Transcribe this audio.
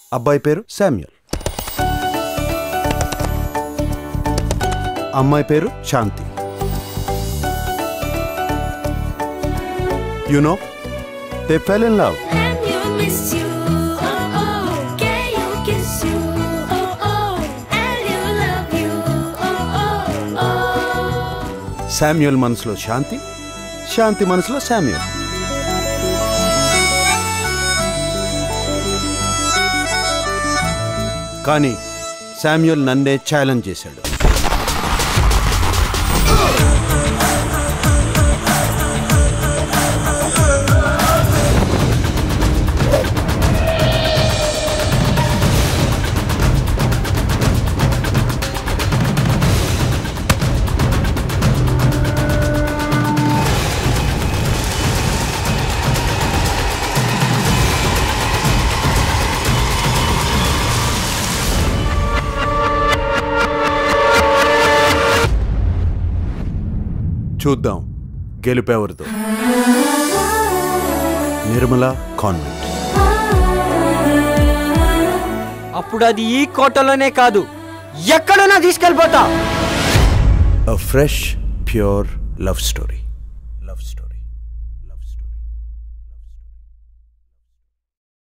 అబ్బాయి పేరు శామ్యుల్ అమ్మాయి పేరు Shanti you know they fell in love And you miss you, oh oh. Can you kiss you, oh oh. And you love you, oh oh oh. Samuel మనసులో శాంతి శాంతి మనసులో Samuel కానీ Samuel నన్నే challenge చేశాడు చూద్దాం గెలుపెవరితో నిర్మల కాన్వెంట్ అప్పుడు అది ఈ కోటలోనే కాదు ఎక్కడైనా తీసుకెళ్ళిపోతా a fresh, pure love story.